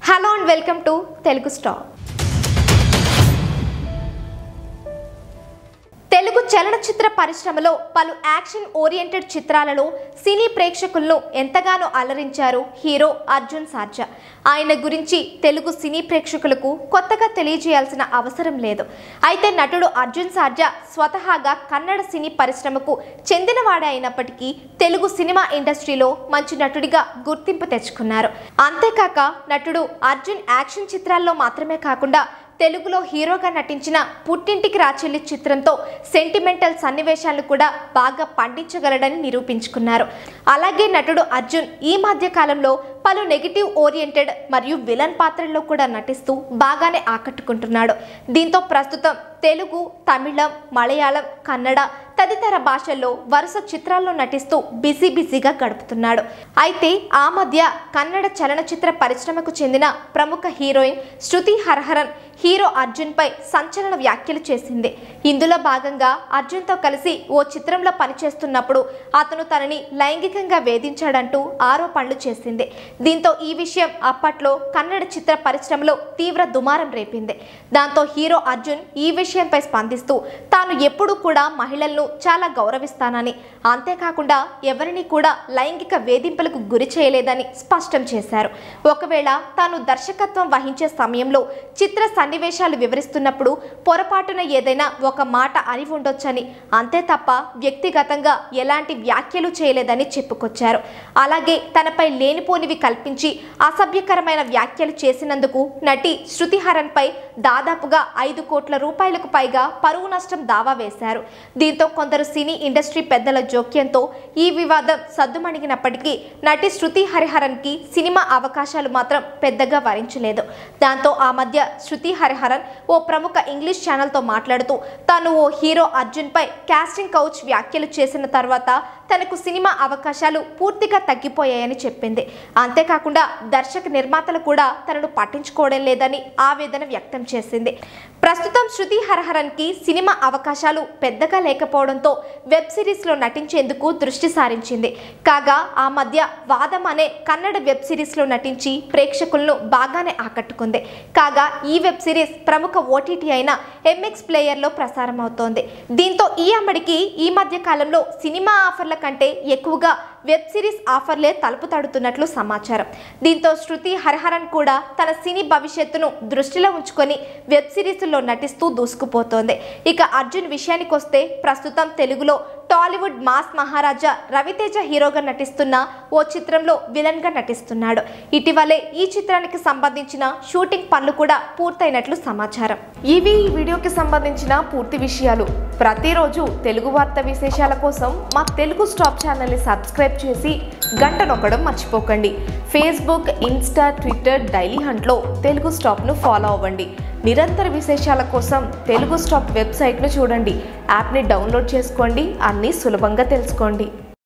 hello and welcome to Telugu star Telugu చలనచిత్ర పరిశ్రమలో పలు యాక్షన్ ఓరియంటెడ్ చిత్రాలలో సినీ ప్రేక్షకులను ఎంతగానో అలరించారు హీరో అర్జున్ సార్జా ఆయన గురించి తెలుగు సినీ ప్రేక్షకులకు కొత్తగా తెలియజేయాల్సిన అవసరం లేదు అయితే నటుడు అర్జున్ సార్జా స్వతహాగా కన్నడ సినీ పరిశ్రమకు చెందినవాడే అయినప్పటికీ తెలుగు సినిమా ఇండస్ట్రీలో మంచి నటుడిగా గుర్తింపు తెచ్చుకున్నారు అంతేకాక నటుడు అర్జున్ యాక్షన్ చిత్రాల్లో మాత్రమే కాకుండా తెలుగులో హీరోగా నటించిన పుట్టింటికి రాచెల్లి చిత్రంతో సెంటిమెంటల్ సన్నివేశాలు కూడా బాగా పండించగలడని నిరూపించుకున్నారు అలాగే నటుడు అర్జున్ ఈ మధ్య కాలంలో పలు నెగిటివ్ ఓరియంటెడ్ మరియు విలన్ పాత్రల్లో కూడా నటిస్తూ బాగానే ఆకట్టుకుంటున్నాడు దీంతో ప్రస్తుతం తెలుగు తమిళం మలయాళం కన్నడ తదితర భాషల్లో వరుస చిత్రాల్లో నటిస్తూ బిజీ బిజీగా గడుపుతున్నాడు అయితే ఆ మధ్య కన్నడ చలనచిత్ర పరిశ్రమకు చెందిన ప్రముఖ హీరోయిన్ శృతి హరహరన్ హీరో అర్జున్పై సంచలన వ్యాఖ్యలు చేసింది ఇందులో భాగంగా అర్జున్తో కలిసి ఓ చిత్రంలో పనిచేస్తున్నప్పుడు అతను తనని లైంగికంగా వేధించాడంటూ ఆరోపణలు చేసింది దీంతో ఈ విషయం అప్పట్లో కన్నడ చిత్ర పరిశ్రమలో తీవ్ర దుమారం రేపింది దాంతో హీరో అర్జున్ ఈ విషయంపై స్పందిస్తూ తాను ఎప్పుడూ కూడా మహిళలను చాలా గౌరవిస్తానని అంతేకాకుండా ఎవరిని కూడా లైంగిక వేధింపులకు గురి చేయలేదని స్పష్టం చేశారు ఒకవేళ తాను దర్శకత్వం వహించే సమయంలో చిత్ర సన్నివేశాలు వివరిస్తున్నప్పుడు పొరపాటున ఏదైనా ఒక మాట అని ఉండొచ్చని అంతే తప్ప వ్యక్తిగతంగా ఎలాంటి వ్యాఖ్యలు చేయలేదని చెప్పుకొచ్చారు అలాగే తనపై లేనిపోనివి కల్పించి అసభ్యకరమైన వ్యాఖ్యలు చేసినందుకు నటి శృతిహరన్పై దాదాపుగా ఐదు కోట్ల రూపాయలకు పైగా పరువు నష్టం దావా వేశారు దీంతో కొందరు సినీ ఇండస్ట్రీ పెద్దల జోక్యంతో ఈ వివాదం సద్దుమణిగినప్పటికీ నటి శృతి హరిహరన్కి సినిమా అవకాశాలు మాత్రం పెద్దగా వరించలేదు దాంతో ఆ మధ్య శృతి హరిహరన్ ఓ ప్రముఖ ఇంగ్లీష్ ఛానల్తో మాట్లాడుతూ తాను ఓ హీరో అర్జున్పై కాస్టింగ్ కౌచ్ వ్యాఖ్యలు చేసిన తర్వాత తనకు సినిమా అవకాశాలు పూర్తిగా తగ్గిపోయాయని చెప్పింది అంతేకాకుండా దర్శక నిర్మాతలు కూడా తనను పట్టించుకోవడం లేదని ఆవేదన వ్యక్తం చేసింది ప్రస్తుతం శృతి హరహరన్కి సినిమా అవకాశాలు పెద్దగా లేకపోవడంతో వెబ్ సిరీస్లో నటించేందుకు దృష్టి సారించింది కాగా ఆ మధ్య వాదం అనే కన్నడ వెబ్ సిరీస్లో నటించి ప్రేక్షకులను బాగానే ఆకట్టుకుంది కాగా ఈ వెబ్ సిరీస్ ప్రముఖ ఓటీటీ అయిన ఎంఎక్స్ ప్లేయర్లో ప్రసారం అవుతోంది దీంతో ఈ అమ్మడికి ఈ మధ్య కాలంలో సినిమా ఆఫర్ల కంటే ఎక్కువగా వెబ్ సిరీస్ ఆఫర్లే తలుపు తడుతున్నట్లు సమాచారం దీంతో శృతి హరిహరన్ కూడా తన సినీ భవిష్యత్తును దృష్టిలో ఉంచుకొని వెబ్ సిరీస్లో నటిస్తూ దూసుకుపోతోంది ఇక అర్జున్ విషయానికి వస్తే ప్రస్తుతం తెలుగులో టాలీవుడ్ మాస్ మహారాజా రవితేజ హీరోగా నటిస్తున్న ఓ చిత్రంలో విలన్ గా నటిస్తున్నాడు ఇటీవలే ఈ చిత్రానికి సంబంధించిన షూటింగ్ పనులు కూడా పూర్తయినట్లు సమాచారం ఇవి ఈ వీడియోకి సంబంధించిన పూర్తి విషయాలు ప్రతిరోజు తెలుగు వార్త విశేషాల కోసం మా తెలుగు స్టాప్ ఛానల్ని సబ్స్క్రైబ్ చేసి గంట నొక్కడం మర్చిపోకండి ఫేస్బుక్ ఇన్స్టా ట్విట్టర్ డైలీ హంట్లో తెలుగు స్టాప్ను ఫాలో అవ్వండి నిరంతర విశేషాల కోసం తెలుగు స్టాప్ వెబ్సైట్ను చూడండి యాప్ని డౌన్లోడ్ చేసుకోండి అన్నీ సులభంగా తెలుసుకోండి